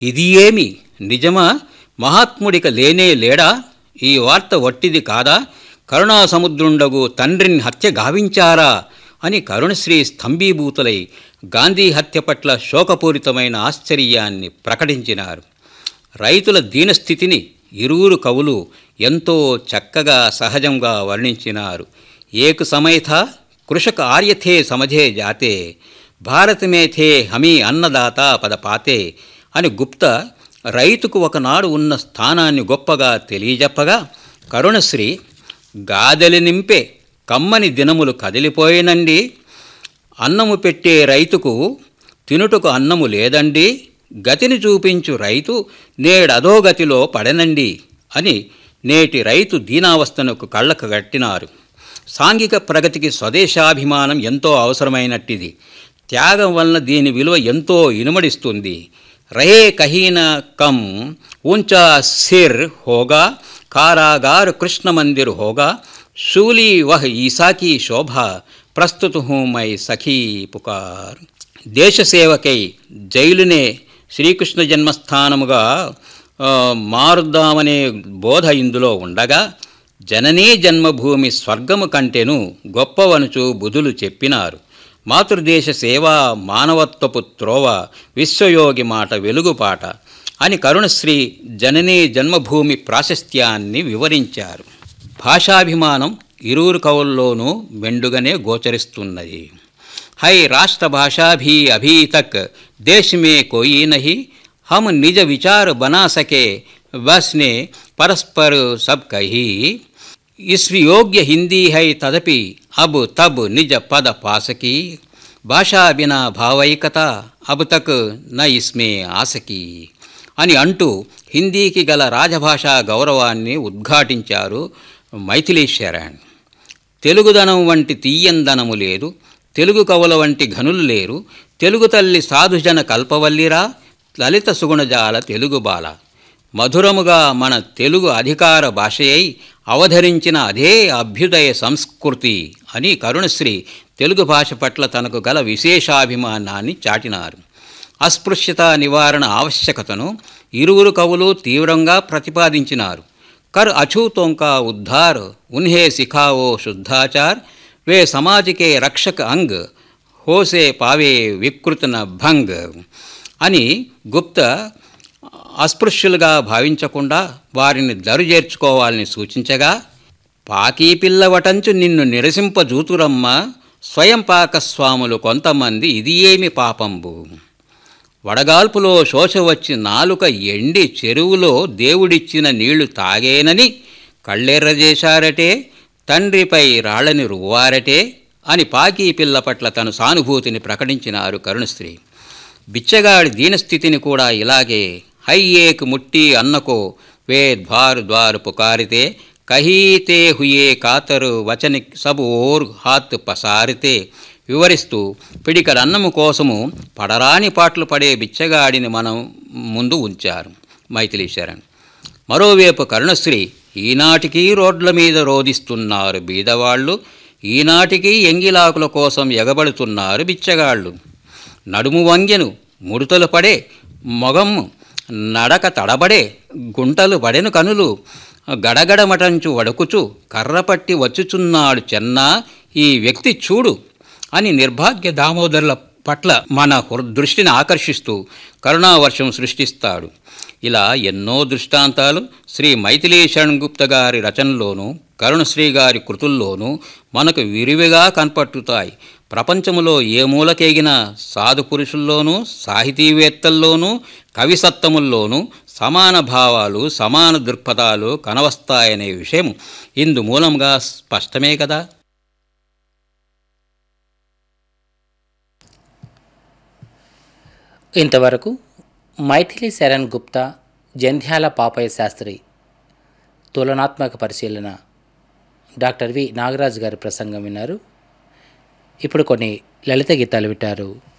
ఇది ఏమి నిజమా మహాత్ముడిక లేనే లేడా ఈ వార్త వట్టిది కాదా కరుణాసముద్రుండగు తండ్రిని హత్య గావించారా అని కరుణశ్రీ స్తంభీభూతులై గాంధీ హత్య పట్ల శోకపూరితమైన ఆశ్చర్యాన్ని ప్రకటించినారు రైతుల దీనస్థితిని ఇరువురు కవులు ఎంతో చక్కగా సహజంగా వర్ణించినారు ఏకు సమయథ కృషక ఆర్యథే సమఝే జాతే భారత మేథే హమీ అన్నదాత పదపాతే అని గుప్త రైతుకు ఒకనాడు ఉన్న స్థానాన్ని గొప్పగా తెలియజెప్పగా కరుణశ్రీ గాదెలి నింపే కమ్మని దినములు కదిలిపోయినండి అన్నము పెట్టే రైతుకు తినుటకు అన్నము లేదండి గతిని చూపించు రైతు నేడధోగతిలో పడనండి అని నేటి రైతు దీనావస్థనకు కళ్ళకు కట్టినారు సాంఘిక ప్రగతికి స్వదేశాభిమానం ఎంతో అవసరమైనట్టిది త్యాగం వలన దీని విలువ ఎంతో ఇనుమడిస్తుంది రహే కహీన కం ఊంచా సిర్ హోగా కారాగార్ కృష్ణ మందిర్ హోగా శూలి వహ్ ఈసాకి శోభ ప్రస్తుత హూం మై సఖీ పుకార్ దేశసేవకై జైలునే శ్రీకృష్ణ జన్మస్థానముగా ఆ, మారుద్దామనే బోధ ఇందులో ఉండగా జననీ జన్మభూమి స్వర్గము కంటెను గొప్పవనుచు బుధులు చెప్పినారు మాతృదేశ సేవ మానవత్వపు త్రోవ విశ్వయోగి మాట వెలుగుపాట అని కరుణశ్రీ జననీ జన్మభూమి ప్రాశస్త్యాన్ని వివరించారు భాషాభిమానం ఇరువురు కవుల్లోనూ మెండుగానే గోచరిస్తున్నది హై రాష్ట్ర భాషా भी अभी तक देश में कोई नहीं हम निज विचार बना सके बस ने परस्पर सब कही इस योग्य हिंदी है तदपि अब तब निज पद पासकी భాషా బినా భావైకత అబ్ తక్ న ఇస్మే ఆసకి అని అంటూ హిందీకి గల రాజభాషా గౌరవాన్ని ఉద్ఘాటించారు మైథిలీ శరణ్ తెలుగుదనం వంటి తీయందనము లేదు తెలుగు కవుల వంటి ఘనులు లేరు తెలుగు తల్లి సాధుజన కల్పవల్లిరా లలిత సుగుణజాల తెలుగు బాల మధురముగా మన తెలుగు అధికార భాషయై అవధరించిన అదే అభ్యుదయ సంస్కృతి అని కరుణశ్రీ తెలుగు భాష పట్ల తనకు గల విశేషాభిమానాన్ని చాటినారు అస్పృశ్యత నివారణ ఆవశ్యకతను ఇరువురు కవులు తీవ్రంగా ప్రతిపాదించినారు కర్ అఛూతోంకా ఉద్ధార్ ఉన్హే సిఖావో శుద్ధాచార్ వే సమాజికే రక్షక అంగ్ హోసే పావే వికృతన భంగ్ అని గుప్త అస్పృశ్యులుగా భావించకుండా వారిని దరుచేర్చుకోవాలని సూచించగా పాకీ పిల్లవటంచు నిన్ను నిరసింపజూతురమ్మ స్వయం పాకస్వాములు కొంతమంది ఇది ఏమి పాపంబు వడగాల్పులో శోష వచ్చి నాలుక ఎండి చెరువులో దేవుడిచ్చిన నీళ్లు తాగేనని కళ్ళెర్రజేశారటే తండ్రిపై రాళ్ళని రువ్వారటే అని పాకీ పిల్ల పట్ల తను సానుభూతిని ప్రకటించినారు కరుణశ్రీ బిచ్చగాడి దీనస్థితిని కూడా ఇలాగే హై ఏక్ ముట్టి అన్నకో వే ద్వారు ద్వారు పుకారితే కహీతే హుయే కాతరు వచని సబు ఓర్ హాత్ పసారితే వివరిస్తూ పిడికల అన్నము కోసము పడరాని పాటలు పడే బిచ్చగాడిని మనం ముందు ఉంచారు మైథిలి శరణ్ మరోవైపు కరుణశ్రీ ఈనాటికి రోడ్ల మీద రోధిస్తున్నారు బీదవాళ్ళు ఈనాటికి ఎంగిలాకుల కోసం ఎగబడుతున్నారు బిచ్చగాళ్ళు నడుము వంగెను ముడతలు పడే మొగము నడక తడబడే గుంటలు పడెను కనులు గడగడమటంచు వడుకుచు కర్రపట్టి వచ్చుచున్నాడు చెన్నా ఈ వ్యక్తి చూడు అని నిర్భాగ్య దామోదరుల పట్ల మన హృ- దృష్టిని ఆకర్షిస్తూ కరుణావర్షం సృష్టిస్తాడు ఇలా ఎన్నో దృష్టాంతాలు శ్రీ మైథిలీ శరణ్ గుప్త గారి రచనలోనూ కరుణశ్రీ గారి కృతుల్లోనూ మనకు విరివిగా కనపట్టుతాయి ప్రపంచములో ఏ మూలకేగిన సాధు పురుషుల్లోనూ సాహితీవేత్తల్లోనూ కవిసత్తముల్లోనూ సమాన భావాలు సమాన దృక్పథాలు కనవస్తాయనే విషయం ఇందు మూలంగా స్పష్టమే కదా ఇంతవరకు మైథిలి శరణ్ గుప్తా జంధ్యాల పాపయ్య శాస్త్రి తులనాత్మక పరిశీలన డాక్టర్ వి నాగరాజు గారి ప్రసంగం విన్నారు ఇప్పుడు కొన్ని లలిత గీతాలు వింటారు